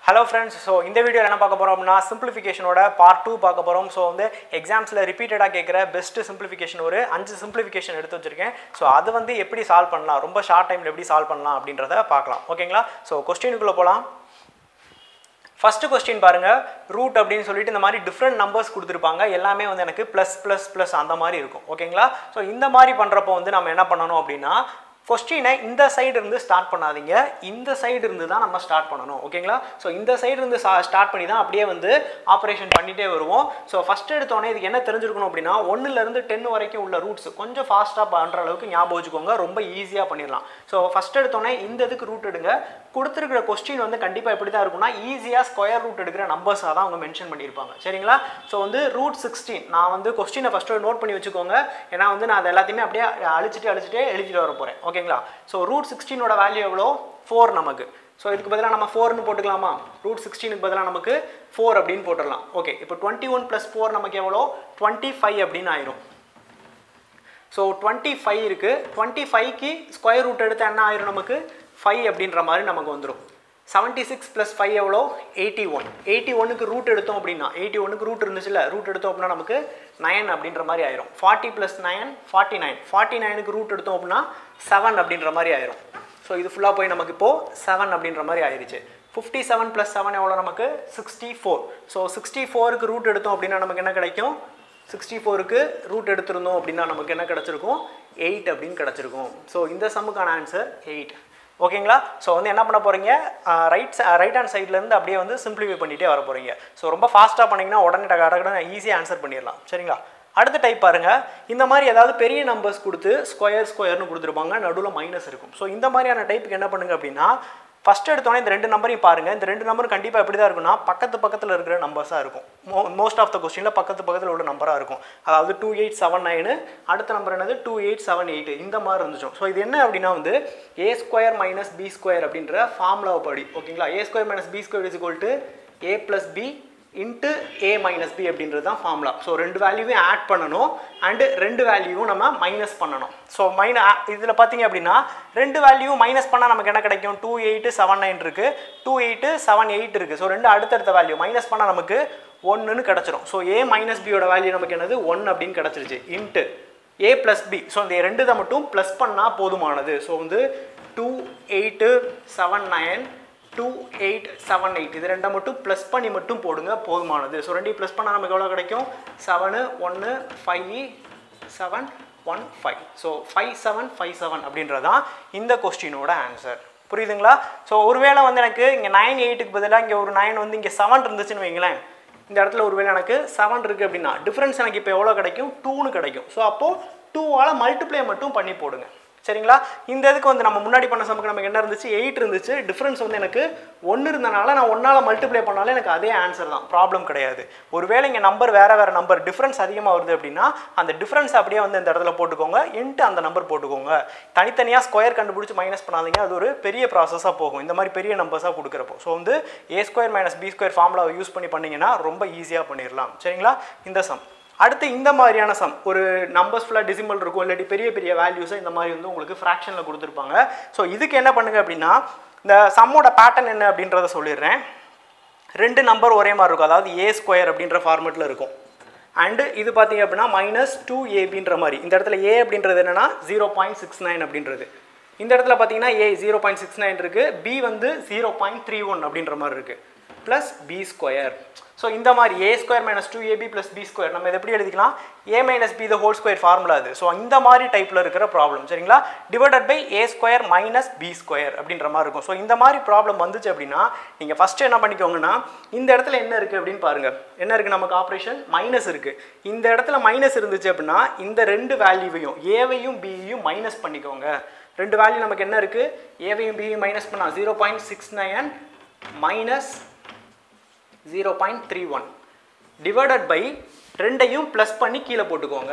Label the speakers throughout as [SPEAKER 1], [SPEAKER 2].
[SPEAKER 1] hello friends so இந்த video என்ன பார்க்க போகிறோம் அப்படின்னா சிம்பிளிஃபிகேஷனோட பார்ட் டூ பார்க்க போகிறோம் ஸோ வந்து எக்ஸாம்ஸில் ரிப்பீட்டடாக கேட்குற பெஸ்ட் சிம்பிளிஃபிகேஷன் ஒரு அஞ்சு சிம்பிளிஃபிகேஷன் எடுத்து வச்சிருக்கேன் ஸோ அது வந்து எப்படி சால்வ் பண்ணலாம் ரொம்ப ஷார்ட் டைமில் எப்படி சால்வ் பண்ணலாம் அப்படின்றத பார்க்கலாம் ஓகேங்களா ஸோ கொஸ்டினுக்குள்ளே போகலாம் ஃபஸ்ட்டு கொஸ்டின் பாருங்க ரூட் அப்படின்னு சொல்லிட்டு இந்த மாதிரி டிஃப்ரெண்ட் நம்பர்ஸ் கொடுத்துருப்பாங்க எல்லாமே வந்து எனக்கு ப்ளஸ் ப்ளஸ் ப்ளஸ் அந்த மாதிரி இருக்கும் ஓகேங்களா ஸோ இந்த மாதிரி பண்ணுறப்போ வந்து நம்ம என்ன பண்ணணும் அப்படின்னா கொஸ்டினை இந்த சைடு இருந்து ஸ்டார்ட் பண்ணாதீங்க இந்த சைடு இருந்து தான் நம்ம ஸ்டார்ட் பண்ணணும் ஓகேங்களா ஸோ இந்த சைடு இருந்து ஸ்டார்ட் பண்ணி தான் அப்படியே வந்து ஆப்ரேஷன் பண்ணிட்டே வருவோம் ஸோ ஃபஸ்ட் எடுத்தோடனே இதுக்கு என்ன தெரிஞ்சிருக்கணும் அப்படின்னா ஒன்றுலேருந்து டென் வரைக்கும் உள்ள ரூட்ஸ் கொஞ்சம் ஃபாஸ்ட்டாக பண்ணுற அளவுக்கு ஞாபகம் வச்சுக்கோங்க ரொம்ப ஈஸியாக பண்ணிடலாம் ஸோ ஃபஸ்ட் எடுத்தோடனே இந்த இதுக்கு ரூட் எடுங்க கொடுத்துருக்கிற கொஸ்டின் வந்து கண்டிப்பாக எப்படி தான் இருக்கும்னா ஈஸியாக ஸ்கொயர் ரூட் எடுக்கிற நம்பர்ஸாக தான் அவங்க மென்ஷன் பண்ணியிருப்பாங்க சரிங்களா ஸோ வந்து ரூட் சிக்ஸ்டீன் நான் வந்து கொஸ்டினை ஃபஸ்ட்டு நோட் பண்ணி வச்சுக்கோங்க ஏன்னா வந்து நான் அதை எல்லாத்தையுமே அப்படியே அழிச்சிட்டு அழிச்சிட்டே எழுதிட்டு வர போகிறேன் ஓகேங்களா ஸோ ரூட் சிக்ஸ்டீனோட வேல்யூ எவ்வளோ ஃபோர் நமக்கு ஸோ இதுக்கு பதிலாக நம்ம ஃபோர்னு போட்டுக்கலாமா ரூட் சிக்ஸ்டீனுக்கு பதிலாக நமக்கு ஃபோர் அப்படின்னு போட்டுடலாம் ஓகே இப்போ டுவெண்ட்டி ஒன் ப்ளஸ் ஃபோர் நமக்கு எவ்வளோ டுவெண்ட்டி ஃபைவ் அப்படின்னு ஆயிரும் ஸோ டுவெண்ட்டி ஃபைவ் இருக்குது டுவெண்ட்டி ஃபைவ்க்கு ஸ்கொயர் ரூட் எடுத்து என்ன ஆயிரும் நமக்கு ஃபைவ் அப்படின்ற மாதிரி நமக்கு வந்துடும் செவன்ட்டி சிக்ஸ் ப்ளஸ் ஃபைவ் எவ்வளோ எயிட்டி ஒன் எயிட்டி ஒனுக்கு ரூட் எடுத்தோம் அப்படின்னா எயிட்டி ஒனுக்கு ரூட் இருந்துச்சுல்ல ரூட் எடுத்தோம் அப்படின்னா நமக்கு நயன் அப்படின்ற மாதிரி ஆயிரும் forty plus nine forty nine forty நைனுக்கு ரூட் எடுத்தோம் அப்படின்னா செவன் அப்படின்ற மாதிரி ஆயிரும் ஸோ இது ஃபுல்லாக போய் நமக்கு இப்போது செவன் அப்படின்ற மாதிரி ஆயிருச்சு ஃபிஃப்டி செவன் ப்ளஸ் செவன் எவ்வளோ நமக்கு சிக்ஸ்டி ஃபோர் ஸோ சிக்ஸ்டி ஃபோருக்கு ரூட் எடுத்தோம் அப்படின்னா நமக்கு என்ன கிடைக்கும் சிக்ஸ்டி ஃபோருக்கு ரூட் எடுத்திருந்தோம் அப்படின்னா நமக்கு என்ன கிடச்சிருக்கும் எயிட் அப்படின்னு கிடச்சிருக்கும் ஸோ இந்த சம்முக்கான ஆன்சர் எயிட் ஓகேங்களா ஸோ வந்து என்ன பண்ண போகிறீங்க ரைட் ரைட் ஹேண்ட் சைட்லேருந்து அப்படியே வந்து சிம்பிளிஃபை பண்ணிகிட்டே வர போகிறீங்க ஸோ ரொம்ப ஃபாஸ்ட்டாக பண்ணிங்கன்னா உடனே டக்கு ஈஸியாக ஆன்சர் பண்ணிடலாம் சரிங்களா அடுத்த டைப் பாருங்க இந்த மாதிரி ஏதாவது பெரிய நம்பர்ஸ் கொடுத்து ஸ்கொயர் ஸ்கொயர்னு கொடுத்துருப்பாங்க நடுவில் மைனஸ் இருக்கும் ஸோ இந்த மாதிரியான டைப்புக்கு என்ன பண்ணுங்க அப்படின்னா ஃபஸ்ட் எடுத்தோடனே இந்த ரெண்டு நம்பரையும் பாருங்கள் இந்த ரெண்டு நம்பரும் கண்டிப்பாக எப்படி தான் இருக்கும்னா பக்கத்து பக்கத்தில் இருக்கிற நம்பர்ஸாக இருக்கும் மோ மோஸ்ட் ஆஃப் த கொஸ்டினில் பக்கத்து பக்கத்தில் உள்ள நம்பராக இருக்கும் அதாவது டூ எயிட் செவன் நைனு அடுத்த நம்பர் என்னது டூ எயிட் செவன் எயிட் இந்த மாதிரி இருந்துச்சோம் ஸோ இது என்ன அப்படின்னா வந்து A square minus B square அப்படின்ற ஃபார்முலாவை படி ஓகேங்களா A square minus B square is equal to A plus B into A minus B அப்படின்றது தான் ஃபார்முலா ஸோ ரெண்டு வேல்யூவையும் ஆட் பண்ணணும் அண்டு ரெண்டு வேல்யூவும் நம்ம மைனஸ் பண்ணணும் ஸோ மைன இதில் பார்த்தீங்க அப்படின்னா ரெண்டு வேல்யூவும் மைனஸ் பண்ணால் நமக்கு என்ன கிடைக்கும் டூ எயிட்டு செவன் நைன் இருக்குது டூ எயிட்டு செவன் எயிட் இருக்குது ஸோ ரெண்டு அடுத்தடுத்த வேல்யூ மைனஸ் பண்ணால் நமக்கு ஒன்றுன்னு கிடச்சிரும் ஸோ ஏ மைனஸ் பியோட வேல்யூ நமக்கு என்னது ஒன் அப்படின்னு கிடச்சிருச்சு into A plus B so இந்த ரெண்டு இதை மட்டும் ப்ளஸ் பண்ணால் போதுமானது ஸோ வந்து two eight seven nine two eight seven eight இது ரெண்டை மட்டும் ப்ளஸ் பண்ணி மட்டும் போடுங்க போதுமானது ஸோ ரெண்டையும் ப்ளஸ் பண்ணால் நமக்கு எவ்வளோ கிடைக்கும் செவனு ஒன்று five seven one five so five seven five seven அப்படின்றதான் இந்த கொஸ்டினோட ஆன்சர் புரியுதுங்களா ஸோ ஒருவேளை வந்து எனக்கு இங்கே நைன் எயிட்டுக்கு பதிலாக இங்கே ஒரு நைன் வந்து இங்கே செவன் இருந்துச்சுன்னு வைங்களேன் இந்த இடத்துல ஒருவேளை எனக்கு செவன் இருக்குது அப்படின்னா டிஃப்ரென்ஸ் எனக்கு இப்போ எவ்வளோ கிடைக்கும் டூன்னு கிடைக்கும் ஸோ அப்போது டூவால் மல்டிப்ளை மட்டும் பண்ணி போடுங்க சரிங்களா இந்த இதுக்கு வந்து நம்ம முன்னாடி பண்ண சமக்கு நமக்கு என்ன இருந்துச்சு எயிட் இருந்துச்சு டிஃப்ரென்ஸ் வந்து எனக்கு ஒன்று இருந்தனால நான் ஒன்றால் மல்டிப்ளை பண்ணாலும் எனக்கு அதே ஆன்சர் தான் ப்ராப்ளம் கிடையாது ஒருவேளை இங்கே நம்பர் வேறு வேறு நம்பர் டிஃப்ரென்ஸ் அதிகமாக வருது அப்படின்னா அந்த டிஃப்ரென்ஸ் அப்படியே வந்து இந்த இடத்துல போட்டுக்கோங்க இன்ட்டு அந்த நம்பர் போட்டுக்கோங்க தனித்தனியாக ஸ்கொயர் கண்டுபிடிச்சி மைனஸ் பண்ணாதீங்க அது ஒரு பெரிய ப்ராசஸாக போகும் இந்த மாதிரி பெரிய நம்பர்ஸாக கொடுக்குறப்போ ஸோ வந்து A square minus B square ஃபார்முலாவை யூஸ் பண்ணி பண்ணிங்கன்னா ரொம்ப ஈஸியாக பண்ணிடலாம் சரிங்களா இந்த சம் அடுத்து இந்த மாதிரியான சம் ஒரு நம்பர்ஸ் ஃபுல்லாக டிசிமல் இருக்கும் இல்லாட்டி பெரிய பெரிய வேல்யூஸை இந்த மாதிரி வந்து உங்களுக்கு ஃப்ராக்ஷனில் கொடுத்துருப்பாங்க ஸோ இதுக்கு என்ன பண்ணுங்க அப்படின்னா இந்த சம்மோட பேட்டர்ன் என்ன அப்படின்றத சொல்லிடுறேன் ரெண்டு நம்பர் ஒரே மாதிரி இருக்கும் அதாவது ஏ ஸ்கொயர் அப்படின்ற ஃபார்மெட்டில் இருக்கும் அண்டு இது பார்த்தீங்க அப்படின்னா மைனஸ் டூ ஏபின்ற மாதிரி இந்த இடத்துல ஏ அப்படின்றது என்னென்னா ஜீரோ பாயிண்ட் சிக்ஸ் நைன் அப்படின்றது இந்த இடத்துல பார்த்தீங்கன்னா A zero point six nine இருக்குது பி வந்து ஜீரோ பாயிண்ட் த்ரீ ஒன் அப்படின்ற மாதிரி இருக்குது ப்ளஸ் பி ஸ்கொயர் ஸோ இந்த மாதிரி A square minus two AB plus B square நம்ம இதை எப்படி எழுதிக்கலாம் A minus B the whole square formula அது ஸோ இந்த மாதிரி டைப்பில் இருக்கிற ப்ராப்ளம் சரிங்களா divided by A square minus B square அப்படின்ற மாதிரி இருக்கும் ஸோ இந்த மாதிரி ப்ராப்ளம் வந்துச்சு அப்படின்னா நீங்கள் ஃபஸ்ட்டு என்ன பண்ணிக்கோங்கன்னா இந்த இடத்துல என்ன இருக்குது அப்படின்னு பாருங்கள் என்ன இருக்குது நமக்கு ஆப்ரேஷன் மைனஸ் இருக்குது இந்த இடத்துல மைனஸ் இருந்துச்சு அப்படின்னா இந்த ரெண்டு வேல்யூவையும் ஏவையும் பியையும் மைனஸ் பண்ணிக்கோங்க ரெண்டு வேல்யூ நமக்கு என்ன இருக்குது ஏவையும் பியையும் மைனஸ் பண்ணால் zero point six nine minus zero point three one divided by ரெண்டையும் ப்ளஸ் பண்ணி கீழே போட்டுக்கோங்க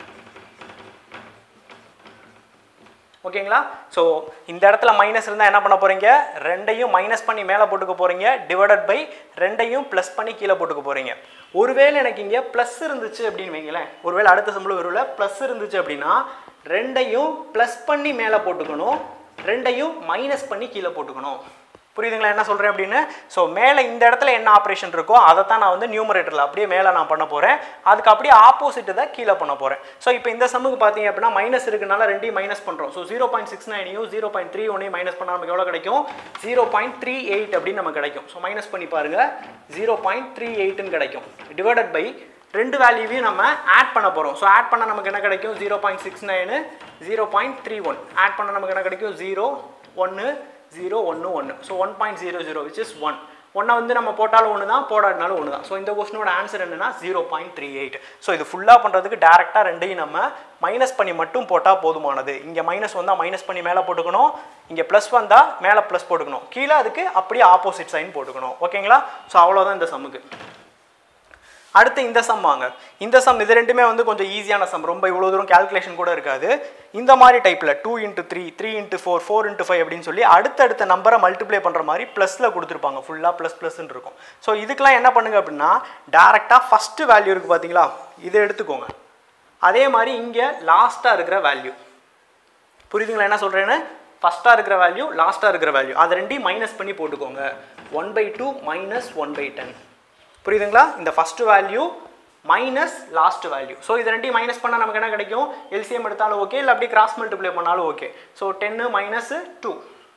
[SPEAKER 1] ஓகேங்களா ஸோ இந்த இடத்துல மைனஸ் இருந்தால் என்ன பண்ண போகிறீங்க ரெண்டையும் மைனஸ் பண்ணி மேலே போட்டுக்க போகிறீங்க டிவைடட் பை ரெண்டையும் ப்ளஸ் பண்ணி கீழே போட்டுக்க போகிறீங்க ஒருவேளை எனக்கு இங்கே ப்ளஸ் இருந்துச்சு அப்படின்னு வைங்களேன் ஒருவேளை அடுத்த சம்பளம் ஒருவேளை ப்ளஸ் இருந்துச்சு அப்படின்னா ரெண்டையும் ப்ளஸ் பண்ணி மேலே போட்டுக்கணும் ரெண்டையும் மைனஸ் பண்ணி கீழே போட்டுக்கணும் புரியுதுங்களா என்ன சொல்கிறேன் அப்படின்னு ஸோ மேலே இந்த இடத்துல என்ன ஆப்ரேஷன் இருக்கோ அதை தான் நான் வந்து நியூமரேட்டரில் அப்படியே மேலே நான் பண்ண போகிறேன் அதுக்கு அப்படியே ஆப்போசிட் தான் கீழே பண்ண போகிறேன் ஸோ இப்போ இந்த சம்முக்கு பார்த்தீங்க அப்படின்னா மைனஸ் இருக்கனால ரெண்டையும் மைனஸ் பண்ணுறோம் ஸோ ஜீரோ பாயிண்ட் சிக்ஸ் நைனையும் ஜீரோ பாயிண்ட் த்ரீ ஒன்னையும் மைனஸ் பண்ணால் நமக்கு எவ்வளோ கிடைக்கும் ஜீரோ பாயிண்ட் த்ரீ எயிட் அப்படின்னு நமக்கு கிடைக்கும் ஸோ மைனஸ் பண்ணி பாருங்கள் ஜீரோ பாயிண்ட் த்ரீ எயிட்னு கிடைக்கும் டிவைடட் பை ரெண்டு வேல்யூவையும் நம்ம ஆட் பண்ண போகிறோம் ஸோ ஆட் பண்ண நமக்கு என்ன கிடைக்கும் zero point six nine zero point three one add பண்ண நமக்கு என்ன கிடைக்கும் ஜீரோ ஒன்று ஜீரோ ஒன்று ஒன்று so one point zero zero which is one ஒன்றை வந்து நம்ம போட்டாலும் ஒன்று தான் போடாட்டினாலும் ஒன்று தான் ஸோ இந்த கொஸ்டினோட ஆன்சர் என்னன்னா zero point three eight so இது ஃபுல்லாக பண்ணுறதுக்கு டேரெக்டாக ரெண்டையும் நம்ம மைனஸ் பண்ணி மட்டும் போட்டால் போதுமானது இங்கே மைனஸ் வந்தால் மைனஸ் பண்ணி மேலே போட்டுக்கணும் இங்கே ப்ளஸ் வந்தால் மேலே ப்ளஸ் போட்டுக்கணும் கீழே அதுக்கு அப்படியே ஆப்போசிட் சைன் போட்டுக்கணும் ஓகேங்களா ஸோ அவ்வளோதான் இந்த சம்முக்கு அடுத்து இந்த சம் வாங்க இந்த சம் இது ரெண்டுமே வந்து கொஞ்சம் ஈஸியான சம் ரொம்ப இவ்வளோ தூரம் கால்குலேஷன் கூட இருக்காது இந்த மாதிரி டைப்பில் two into three three into four four into five அப்படின்னு சொல்லி அடுத்தடுத்த நம்பரை மல்டிப்ளை பண்ணுற மாதிரி ப்ளஸில் கொடுத்துருப்பாங்க ஃபுல்லாக ப்ளஸ் ப்ளஸ்ன்னு இருக்கும் ஸோ இதுக்கெலாம் என்ன பண்ணுங்க அப்படின்னா டேரெக்டாக ஃபஸ்ட்டு வேல்யூ இருக்குது பார்த்தீங்களா இதை எடுத்துக்கோங்க அதே மாதிரி இங்கே லாஸ்ட்டாக இருக்கிற வேல்யூ புரியுதுங்களா என்ன சொல்கிறேன்னு ஃபஸ்ட்டாக இருக்கிற வேல்யூ லாஸ்ட்டாக இருக்கிற வேல்யூ அதை ரெண்டையும் மைனஸ் பண்ணி போட்டுக்கோங்க one by two minus one by ten புரியுதுங்களா இந்த first value minus last value so இது ரெண்டையும் மைனஸ் பண்ணால் நமக்கு என்ன கிடைக்கும் எல்சிஎம் எடுத்தாலும் ஓகே இல்லை அப்படி கிராஸ் மல்டிப்ளை பண்ணாலும் okay so ten minus two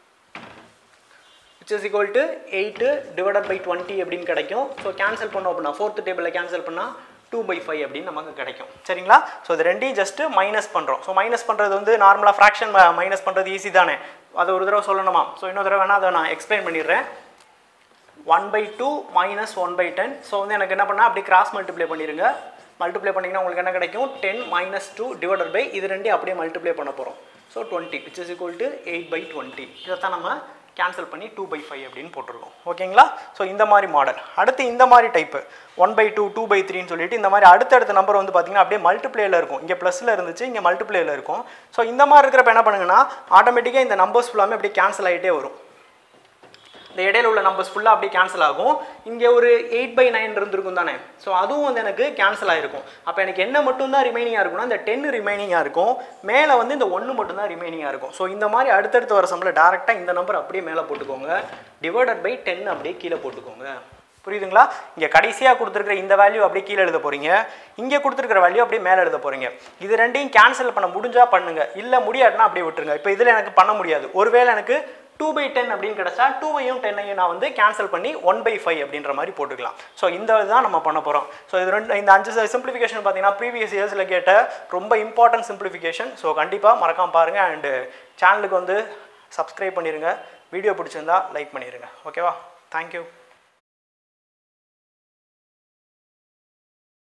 [SPEAKER 1] which is equal to eight divided by twenty அப்படின்னு கிடைக்கும் ஸோ கேன்சல் பண்ணோம் அப்படின்னா ஃபோர்த் டேபிளில் கேன்சல் பண்ணால் டூ பை ஃபைவ் அப்படின்னு நமக்கு கிடைக்கும் சரிங்களா ஸோ இது ரெண்டையும் ஜஸ்ட்டு மைனஸ் பண்ணுறோம் ஸோ மைனஸ் பண்ணுறது வந்து நார்மலாக ஃப்ராக்ஷன் மைனஸ் பண்ணுறது ஈஸி தானே அதை ஒரு தடவை சொல்லணுமா ஸோ இன்னொரு தடவை வேணால் அதை நான் எக்ஸ்பிளைன் பண்ணிடுறேன் one by two minus one by ten so வந்து எனக்கு என்ன பண்ணால் அப்படி கிராஸ் மல்டிப்ளை பண்ணிடுங்க மல்டிப்ளை பண்ணிங்கன்னா உங்களுக்கு என்ன கிடைக்கும் ten minus two divided by இது ரெண்டையும் அப்படியே மல்டிப்ளை பண்ண போகிறோம் so twenty which is equal to eight by twenty இதைத்தான் நம்ம கேன்சல் பண்ணி டூ பை ஃபைவ் அப்படின்னு போட்டிருக்கோம் ஓகேங்களா ஸோ இந்த மாதிரி மாடல் அடுத்து இந்த மாதிரி type one by two two by த்ரீன்னு சொல்லிட்டு இந்த மாதிரி அடுத்தடுத்த நம்பர் வந்து பார்த்தீங்கன்னா அப்படியே மல்டிப்ளேயில் இருக்கும் இங்கே ப்ளஸில் இருந்துச்சு இங்கே மல்டிப்ளேயில் இருக்கும் ஸோ இந்த மாதிரி இருக்கிறப்ப என்ன பண்ணுங்கன்னா ஆட்டோமேட்டிக்காக இந்த நம்பர்ஸ் ஃபுல்லாமே அப்படியே கேன்சல் ஆகிட்டே வரும் இந்த இடையில உள்ள நம்பர்ஸ் ஃபுல்லாக அப்படியே கேன்சல் ஆகும் இங்கே ஒரு எயிட் பை நைன் இருந்திருக்கும் தானே ஸோ அதுவும் வந்து எனக்கு கேன்சல் ஆகிருக்கும் அப்போ எனக்கு என்ன மட்டும் தான் ரிமைனிங்காக இருக்கும்னா இந்த டென் ரிமைனிங்காக இருக்கும் மேலே வந்து இந்த ஒன்று மட்டும் தான் ரிமைனிங்காக இருக்கும் ஸோ இந்த மாதிரி அடுத்தடுத்து வர சம்பளம் டேரெக்டாக இந்த நம்பர் அப்படியே மேலே போட்டுக்கோங்க டிவைடட் பை டென் அப்படியே கீழே போட்டுக்கோங்க புரியுதுங்களா இங்கே கடைசியாக கொடுத்துருக்கிற இந்த வேல்யூ அப்படியே கீழே எழுத போகிறீங்க இங்கே கொடுத்துருக்கிற வேல்யூ அப்படியே மேலே எழுத போகிறீங்க இது ரெண்டையும் கேன்சல் பண்ண முடிஞ்சா பண்ணுங்க இல்லை முடியாதுன்னா அப்படியே விட்டுருங்க இப்போ இதில் எனக்கு பண்ண முடியாது ஒருவேளை எனக்கு டூ பை டென் அப்படின்னு கிடச்சா டூவையும் டென்னையும் நான் வந்து கேன்சல் பண்ணி ஒன் பை ஃபைவ் அப்படின்ற மாதிரி போட்டுக்கலாம் ஸோ இந்த இதுதான் நம்ம பண்ண போகிறோம் ஸோ இது ரெண்டு இந்த அஞ்சு சிம்பிளிஃபிகேஷன் பார்த்தீங்கன்னா ப்ரீவியஸ் இயர்ஸில் கேட்ட ரொம்ப இம்பார்ட்டன்ட் சிம்பிளிஃபிகேஷன் ஸோ கண்டிப்பாக மறக்காம பாருங்கள் அண்டு சேனலுக்கு வந்து சப்ஸ்கிரைப் பண்ணிடுங்க வீடியோ பிடிச்சிருந்தா லைக் பண்ணிடுங்க ஓகேவா தேங்க்யூ